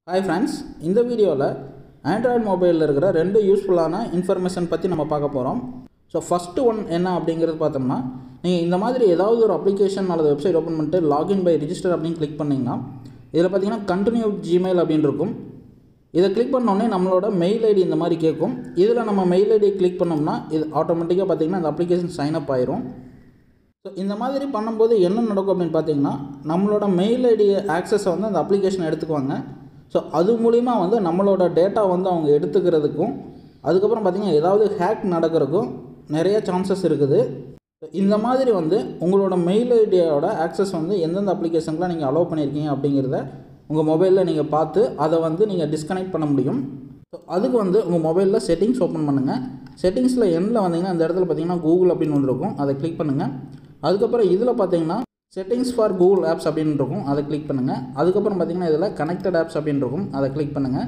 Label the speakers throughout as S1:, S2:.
S1: hi friends இந்த வீடியோவில் Android மொபைலில் இருக்கிற ரெண்டு யூஸ்ஃபுல்லான இன்ஃபர்மேஷன் பற்றி நம்ம பார்க்க போகிறோம் ஸோ ஃபஸ்ட்டு ஒன் என்ன அப்படிங்கிறது பார்த்தோம்னா நீங்கள் இந்த மாதிரி ஏதாவது ஒரு அப்ளிகேஷன் அல்லது வெப்சைட் ஓப்பன் பண்ணிட்டு லாகின் பை ரிஜிஸ்டர் அப்படின்னு கிளிக் பண்ணிங்கன்னா இதில் பார்த்தீங்கன்னா கண்டினியூ ஜிமெயில் அப்படின்னு இருக்கும் இதை கிளிக் பண்ணோடனே நம்மளோட மெயில் ஐடி இந்த மாதிரி கேட்கும் இதில் நம்ம மெயில் ஐடி கிளிக் பண்ணோம்னா இது ஆட்டோமேட்டிக்காக பார்த்தீங்கன்னா அந்த அப்ளிகேஷன் சைன் அப் ஆயிரும் ஸோ இந்த மாதிரி பண்ணும்போது என்ன நடக்கும் அப்படின்னு பார்த்தீங்கன்னா நம்மளோட மெயில் ஐடி ஆக்சஸை வந்து அந்த அப்ளிகேஷன் எடுத்துக்குவாங்க ஸோ அது மூலிமா வந்து நம்மளோட டேட்டா வந்து அவங்க எடுத்துக்கிறதுக்கும் அதுக்கப்புறம் பார்த்திங்கன்னா ஏதாவது ஹேக் நடக்கிறதுக்கும் நிறைய சான்சஸ் இருக்குது So, இந்த மாதிரி வந்து உங்களோட மெயில் ஐடியோட ஆக்சஸ் வந்து எந்தெந்த அப்ளிகேஷன்லாம் நீங்கள் அலோவ் பண்ணியிருக்கீங்க அப்படிங்கிறத உங்கள் மொபைலில் நீங்கள் பார்த்து அதை வந்து நீங்கள் டிஸ்கனெக்ட் பண்ண முடியும் ஸோ அதுக்கு வந்து உங்கள் மொபைலில் செட்டிங்ஸ் ஓப்பன் பண்ணுங்கள் செட்டிங்ஸில் எண்டில் வந்தீங்கன்னா இந்த இடத்துல பார்த்தீங்கன்னா கூகுள் அப்படின்னு ஒன்று இருக்கும் அதை கிளிக் பண்ணுங்கள் அதுக்கப்புறம் இதில் பார்த்தீங்கன்னா செட்டிங்ஸ் ஃபார் கூகுள் ஆப்ஸ் அப்படின்னு இருக்கும் அதை கிளிக் பண்ணுங்கள் அதுக்கப்புறம் பார்த்தீங்கன்னா இதில் கனெக்டட் ஆப்ஸ் அப்படின்னு இருக்கும் அதை கிளிக் பண்ணுங்கள்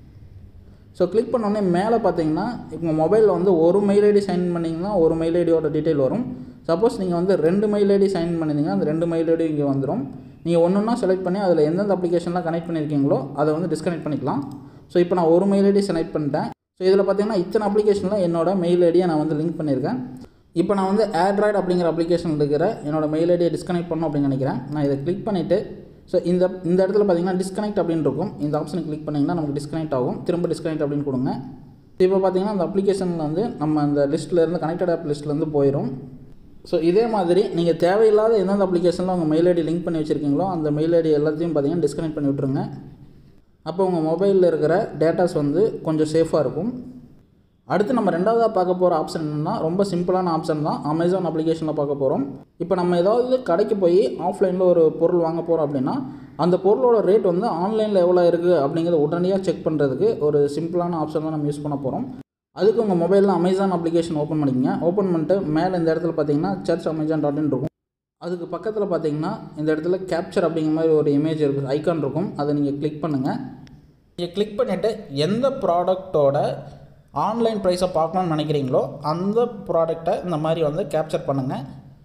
S1: ஸோ கிளிக் பண்ணோடனே மேலே பார்த்தீங்கன்னா இப்போ மொபைலில் வந்து ஒரு மெயில் ஐடி சைன் பண்ணிங்கன்னா ஒரு மெயில் ஐடியோட டீட்டெயில் வரும் சப்போஸ் நீங்கள் வந்து ரெண்டு மெயில் ஐடி சைன் பண்ணிங்கன்னா அந்த ரெண்டு மெயில் ஐடி இங்கே வந்துடும் நீங்கள் ஒன்று ஒன்றா செலக்ட் பண்ணி அதில் எந்தெந்த அப்ளிகேஷன்லாம் கனெக்ட் பண்ணியிருக்கீங்களோ அதை வந்து டிஸ்கனெக்ட் பண்ணிக்கலாம் ஸோ இப்போ நான் ஒரு மெயில் ஐடி செலக்ட் பண்ணிட்டேன் ஸோ இதில் பார்த்தீங்கன்னா இத்தனை அப்ளிகேஷனில் என்னோட மெயில் ஐடியை நான் வந்து லிங்க் பண்ணியிருக்கேன் இப்போ நான் வந்து ஆண்ட்ராய்டு அப்படிங்கிற அப்ளிகேஷன் இருக்கிற என்னோட மெயில் ஐடியை டிஸ்கனெக்ட் பண்ணணும் அப்படின்னு நினைக்கிறேன் நான் இதை கிளிக் பண்ணிவிட்டு ஸோ இந்த இந்த இடத்துல பார்த்தீங்கன்னா டிஸ்கனெக்ட் அப்படின்னு இருக்கும் இந்த ஆப்ஷனை கிளிக் பண்ணிங்கன்னா நமக்கு டிஸ்கனெக்ட் ஆகும் திரும்ப டிஸ்கனெக்ட் அப்படின்னு கொடுங்க இப்போ பார்த்தீங்கன்னா அந்த அப்ளிகேஷனில் வந்து நம்ம அந்த லிஸ்ட்டில் இருந்து கனெக்டட் ஆப் லிஸ்ட்லேருந்து போயிடும் ஸோ இதே மாதிரி நீங்கள் தேவையில்லாத எந்தெந்த அப்ளிகேஷனில் உங்கள் மெயில் ஐடி லிங்க் பண்ணி வச்சுருக்கீங்களோ அந்த மெயில் ஐடி எல்லாத்தையும் பார்த்தீங்கன்னா டிஸ்கனெக்ட் பண்ணி விட்ருங்க அப்போ உங்கள் மொபைலில் இருக்கிற டேட்டாஸ் வந்து கொஞ்சம் சேஃபாக இருக்கும் அடுத்து நம்ம ரெண்டாவதாக பார்க்க போகிற ஆப்ஷன் என்னென்னா ரொம்ப சிம்பிளான ஆப்ஷன் தான் அமேசான் அப்ளிகேஷனில் பார்க்க போகிறோம் இப்போ நம்ம ஏதாவது கடைக்கு போய் ஆஃப்லைனில் ஒரு பொருள் வாங்க போகிறோம் அப்படின்னா அந்த பொருளோட ரேட் வந்து ஆன்லைனில் எவ்வளோ இருக்குது அப்படிங்கிறத உடனடியாக செக் பண்ணுறதுக்கு ஒரு சிம்பிளான ஆப்ஷன் தான் நம்ம யூஸ் பண்ண போகிறோம் அதுக்கு உங்கள் மொபைலில் அமேசான் அப்ளிகேஷன் ஓப்பன் பண்ணிக்கங்க ஓப்பன் பண்ணிட்டு மேலே இந்த இடத்துல பார்த்தீங்கன்னா சர்ச் அமேசான் டாட் இருக்கும் அதுக்கு பக்கத்தில் பார்த்தீங்கன்னா இந்த இடத்துல கேப்சர் அப்படிங்கிற மாதிரி ஒரு இமேஜ் இருக்குது ஐக்கான் இருக்கும் அதை நீங்கள் கிளிக் பண்ணுங்கள் நீங்கள் கிளிக் பண்ணிவிட்டு எந்த ப்ராடக்டோட ஆன்லைன் ப்ரைஸை பார்க்கணும்னு நினைக்கிறீங்களோ அந்த ப்ராடக்டை இந்த மாதிரி வந்து கேப்சர் பண்ணுங்கள்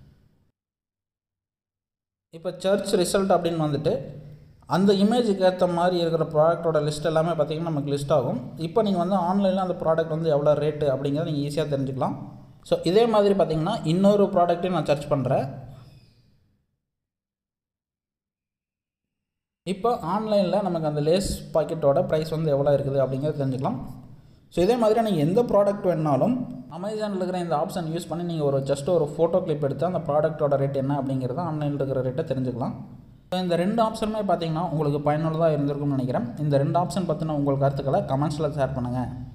S1: இப்போ சர்ச் ரிசல்ட் அப்படின்னு வந்துட்டு அந்த இமேஜுக்கு ஏற்ற மாதிரி இருக்கிற ப்ராடக்ட்டோட லிஸ்ட் எல்லாமே பார்த்திங்கன்னா நமக்கு லிஸ்ட் ஆகும் இப்போ நீங்கள் வந்து ஆன்லைனில் அந்த ப்ராடக்ட் வந்து எவ்வளோ ரேட்டு அப்படிங்கிறத நீங்கள் ஈஸியாக தெரிஞ்சுக்கலாம் ஸோ இதே மாதிரி பார்த்திங்கன்னா இன்னொரு ப்ராடக்ட்டையும் நான் சர்ச் பண்ணுறேன் இப்போ ஆன்லைனில் நமக்கு அந்த லேஸ் பாக்கெட்டோட ப்ரைஸ் வந்து எவ்வளோ இருக்குது அப்படிங்கிறத தெரிஞ்சுக்கலாம் ஸோ இதே மாதிரி நீங்கள் எந்த ப்ராடக்ட் வேணாலும் அமேசானில் இருக்கிற இந்த ஆப்ஷன் யூஸ் பண்ணி நீங்கள் ஒரு ஜஸ்ட் ஒரு ஃபோட்டோ கிளிப் எடுத்து அந்த ப்ராடக்ட்டோட ரேட் என்ன அப்படிங்கிறத ஆன்லைனில் இருக்கிற ரேட்டை தெரிஞ்சுக்கலாம் ஸோ இந்த ரெண்டு ஆப்ஷனுமே பார்த்தீங்கன்னா உங்களுக்கு பயனுள்ளதாக இருந்திருக்கும்னு நினைக்கிறேன் இந்த ரெண்டு ஆப்ஷன் பற்றின உங்கள் கருத்துக்களை கமெண்ட்ஸில் ஷேர் பண்ணுங்கள்